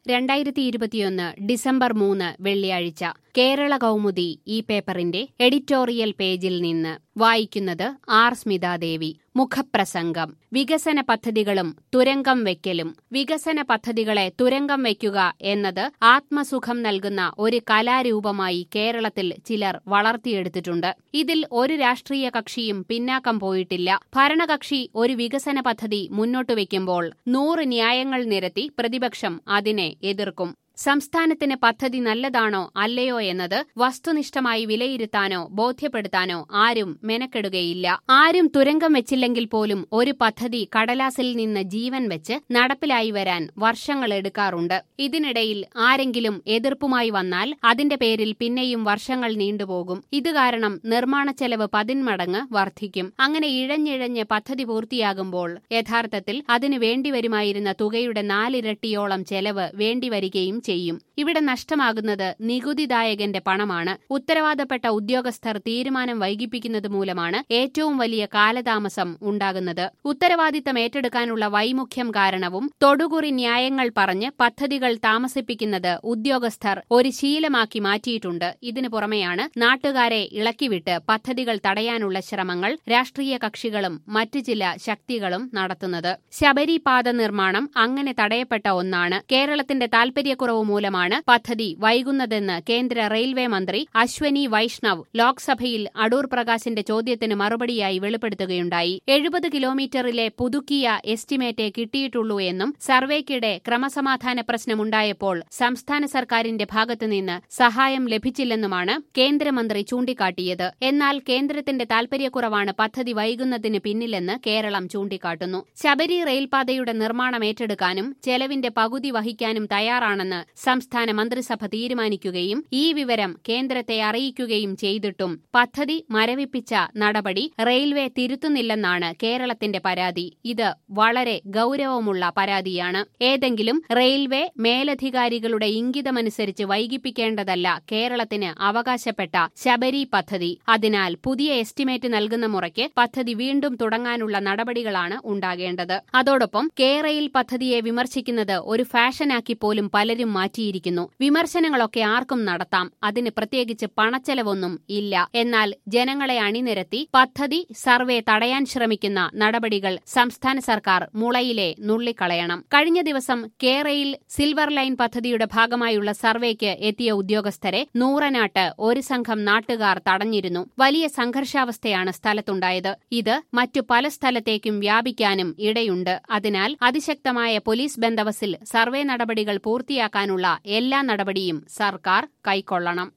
രണ്ടായിരത്തി ഇരുപത്തിയൊന്ന് ഡിസംബർ മൂന്ന് വെള്ളിയാഴ്ച കേരള കൗമുദി ഈ പേപ്പറിന്റെ എഡിറ്റോറിയൽ പേജിൽ നിന്ന് വായിക്കുന്നത് ആർ സ്മിതാദേവി മുഖപ്രസംഗം വികസന പദ്ധതികളും തുരങ്കം വയ്ക്കലും വികസന പദ്ധതികളെ തുരങ്കം വയ്ക്കുക എന്നത് ആത്മസുഖം നൽകുന്ന ഒരു കലാരൂപമായി കേരളത്തിൽ ചിലർ വളർത്തിയെടുത്തിട്ടുണ്ട് ഇതിൽ ഒരു രാഷ്ട്രീയ കക്ഷിയും പിന്നാക്കം പോയിട്ടില്ല ഭരണകക്ഷി ഒരു വികസന പദ്ധതി മുന്നോട്ട് വയ്ക്കുമ്പോൾ നൂറ് ന്യായങ്ങൾ നിരത്തി പ്രതിപക്ഷം അതിനെ എതിർക്കും സംസ്ഥാനത്തിന് പദ്ധതി നല്ലതാണോ അല്ലയോ എന്നത് വസ്തുനിഷ്ഠമായി വിലയിരുത്താനോ ബോധ്യപ്പെടുത്താനോ ആരും മെനക്കെടുകയില്ല ആരും തുരങ്കം വെച്ചില്ലെങ്കിൽ പോലും ഒരു പദ്ധതി കടലാസിൽ നിന്ന് ജീവൻ വെച്ച് നടപ്പിലായി വരാൻ വർഷങ്ങൾ എടുക്കാറുണ്ട് ഇതിനിടയിൽ ആരെങ്കിലും എതിർപ്പുമായി വന്നാൽ അതിന്റെ പേരിൽ പിന്നെയും വർഷങ്ങൾ നീണ്ടുപോകും ഇത് കാരണം നിർമ്മാണ ചെലവ് പതിന്മടങ്ങ് വർദ്ധിക്കും അങ്ങനെ ഇഴഞ്ഞിഴഞ്ഞ് പദ്ധതി പൂർത്തിയാകുമ്പോൾ യഥാർത്ഥത്തിൽ അതിനു വേണ്ടിവരുമായിരുന്ന തുകയുടെ നാലിരട്ടിയോളം ചെലവ് വേണ്ടിവരികയും ചെയ്യും ഇവിടെ നഷ്ടമാകുന്നത് നികുതിദായകന്റെ പണമാണ് ഉത്തരവാദപ്പെട്ട ഉദ്യോഗസ്ഥർ തീരുമാനം വൈകിപ്പിക്കുന്നത് മൂലമാണ് ഏറ്റവും വലിയ കാലതാമസം ഉണ്ടാകുന്നത് ഉത്തരവാദിത്തം ഏറ്റെടുക്കാനുള്ള വൈമുഖ്യം കാരണവും തൊടുകുറി ന്യായങ്ങൾ പറഞ്ഞ് പദ്ധതികൾ താമസിപ്പിക്കുന്നത് ഉദ്യോഗസ്ഥർ ഒരു ശീലമാക്കി മാറ്റിയിട്ടുണ്ട് ഇതിനു പുറമെയാണ് നാട്ടുകാരെ ഇളക്കിവിട്ട് പദ്ധതികൾ തടയാനുള്ള ശ്രമങ്ങൾ രാഷ്ട്രീയ കക്ഷികളും മറ്റു ചില ശക്തികളും നടത്തുന്നത് ശബരിപാത നിർമ്മാണം അങ്ങനെ തടയപ്പെട്ട ഒന്നാണ് കേരളത്തിന്റെ താൽപര്യക്കുറവ് മൂലമാണ് പദ്ധതി വൈകുന്നതെന്ന് കേന്ദ്ര റെയിൽവേ മന്ത്രി അശ്വനി വൈഷ്ണവ് ലോക്സഭയിൽ അടൂർ പ്രകാശിന്റെ ചോദ്യത്തിന് മറുപടിയായി വെളിപ്പെടുത്തുകയുണ്ടായി എഴുപത് കിലോമീറ്ററിലെ പുതുക്കിയ എസ്റ്റിമേറ്റേ കിട്ടിയിട്ടുള്ളൂ എന്നും സർവേക്കിടെ ക്രമസമാധാന പ്രശ്നമുണ്ടായപ്പോൾ സംസ്ഥാന സർക്കാരിന്റെ ഭാഗത്തുനിന്ന് സഹായം ലഭിച്ചില്ലെന്നുമാണ് കേന്ദ്രമന്ത്രി ചൂണ്ടിക്കാട്ടിയത് എന്നാൽ കേന്ദ്രത്തിന്റെ താൽപര്യക്കുറവാണ് പദ്ധതി വൈകുന്നതിന് പിന്നിലെന്ന് കേരളം ചൂണ്ടിക്കാട്ടുന്നു ശബരി റെയിൽപാതയുടെ നിർമ്മാണം ഏറ്റെടുക്കാനും ചെലവിന്റെ പകുതി വഹിക്കാനും തയ്യാറാണെന്ന് സംസ്ഥാന മന്ത്രിസഭ തീരുമാനിക്കുകയും ഈ വിവരം കേന്ദ്രത്തെ അറിയിക്കുകയും ചെയ്തിട്ടും പദ്ധതി മരവിപ്പിച്ച നടപടി റെയിൽവേ തിരുത്തുന്നില്ലെന്നാണ് കേരളത്തിന്റെ പരാതി ഇത് വളരെ ഗൌരവമുള്ള പരാതിയാണ് ഏതെങ്കിലും റെയിൽവേ മേലധികാരികളുടെ ഇംഗിതമനുസരിച്ച് വൈകിപ്പിക്കേണ്ടതല്ല കേരളത്തിന് അവകാശപ്പെട്ട ശബരി പദ്ധതി അതിനാൽ പുതിയ എസ്റ്റിമേറ്റ് നൽകുന്ന മുറയ്ക്ക് പദ്ധതി വീണ്ടും തുടങ്ങാനുള്ള നടപടികളാണ് ഉണ്ടാകേണ്ടത് അതോടൊപ്പം കെ റെയിൽ പദ്ധതിയെ വിമർശിക്കുന്നത് ഒരു ഫാഷനാക്കി പോലും പലരും മാറ്റിയിരിക്കുന്നു വിമർശനങ്ങളൊക്കെ ആർക്കും നടത്താം അതിന് പ്രത്യേകിച്ച് പണച്ചെലവൊന്നും ഇല്ല എന്നാൽ ജനങ്ങളെ അണിനിരത്തി പദ്ധതി സർവേ തടയാൻ ശ്രമിക്കുന്ന നടപടികൾ സംസ്ഥാന സർക്കാർ മുളയിലെ നുള്ളിക്കളയണം കഴിഞ്ഞ ദിവസം കേരയിൽ സിൽവർ ലൈൻ പദ്ധതിയുടെ ഭാഗമായുള്ള സർവേക്ക് എത്തിയ ഉദ്യോഗസ്ഥരെ നൂറനാട്ട് ഒരു സംഘം നാട്ടുകാർ തടഞ്ഞിരുന്നു വലിയ സംഘർഷാവസ്ഥയാണ് സ്ഥലത്തുണ്ടായത് ഇത് മറ്റു പല സ്ഥലത്തേക്കും വ്യാപിക്കാനും ഇടയുണ്ട് അതിനാൽ അതിശക്തമായ പോലീസ് ബന്ദവസിൽ സർവേ നടപടികൾ പൂർത്തിയാക്കാനുള്ള എല്ലാ നടപടിയും സർക്കാർ കൈക്കൊള്ളണം